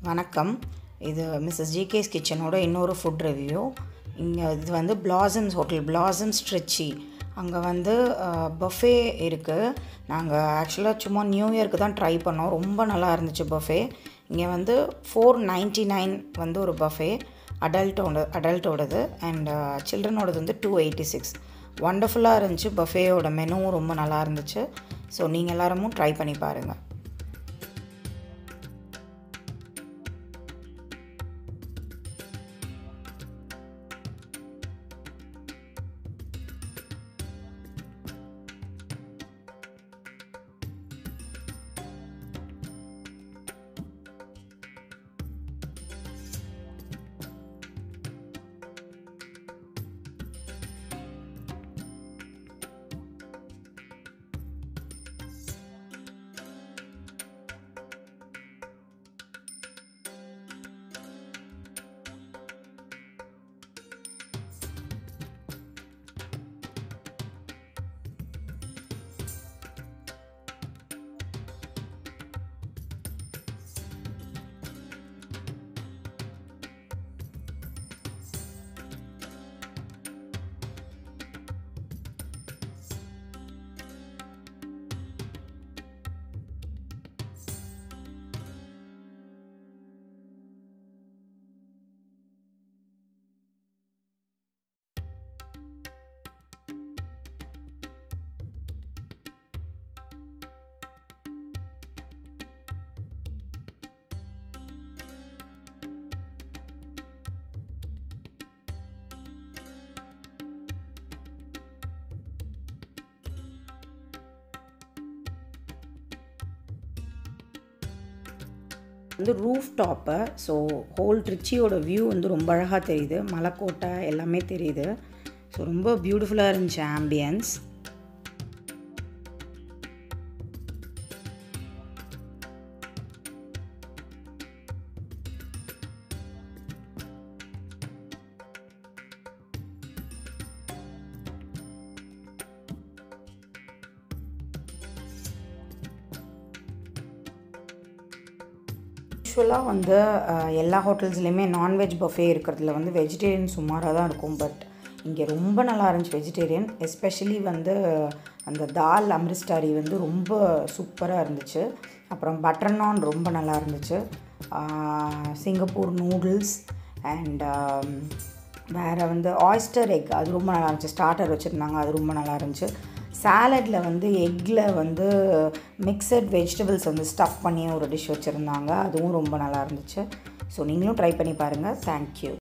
வணக்கம் இது Mrs GK's கிச்சனோட இன்னொரு ஃபுட் ரிவ்யூ இங்கே இது வந்து பிளாசம்ஸ் ஹோட்டல் பிளாசம்ஸ் ட்ரிச்சி அங்கே வந்து பஃபே இருக்குது நாங்கள் ஆக்சுவலாக சும்மா நியூ இயர்க்கு தான் ட்ரை பண்ணோம் ரொம்ப நல்லா இருந்துச்சு பஃபே இங்கே வந்து ஃபோர் நைன்ட்டி நைன் வந்து ஒரு பஃபே அடல்ட்டோட அடல்ட்டோடது அண்ட் சில்ட்ரனோடது வந்து டூ எயிட்டி சிக்ஸ் ஒண்டர்ஃபுல்லாக இருந்துச்சு பஃபேயோட மெனுவும் ரொம்ப நல்லா இருந்துச்சு ஸோ நீங்கள் எல்லாருமும் ட்ரை பண்ணி பாருங்கள் வந்து ரூஃப் டாப்பு ஸோ ஹோல் ட்ரிச்சியோட வியூ வந்து ரொம்ப அழகாக தெரியுது மலைக்கோட்டை எல்லாமே தெரியுது ஸோ ரொம்ப பியூட்டிஃபுல்லாக இருந்துச்சு ஆம்பியன்ஸ் யூஸ்வலாக வந்து எல்லா ஹோட்டல்ஸ்லேயுமே நான்வெஜ் பஃபே இருக்கிறதுல வந்து வெஜிடேரியன் சுமாராக தான் இருக்கும் பட் இங்கே ரொம்ப நல்லா இருந்துச்சு வெஜிடேரியன் எஸ்பெஷலி வந்து அந்த தால் அமிர்ஸ்டாரி வந்து ரொம்ப சூப்பராக இருந்துச்சு அப்புறம் பட்டர் நான் ரொம்ப நல்லா இருந்துச்சு சிங்கப்பூர் நூடுல்ஸ் அண்ட் வேறு வந்து ஆயிஸ்டர் எக் அது ரொம்ப நல்லா இருந்துச்சு ஸ்டார்டர் வச்சுருந்தாங்க அது ரொம்ப நல்லா இருந்துச்சு சாலடில் வந்து எக்கில் வந்து மிக்சட் வெஜிடபிள்ஸ் வந்து ஸ்டஃப் பண்ணி ஒரு டிஷ் வச்சுருந்தாங்க அதுவும் ரொம்ப நல்லா இருந்துச்சு ஸோ நீங்களும் ட்ரை பண்ணி பாருங்கள் தேங்க்யூ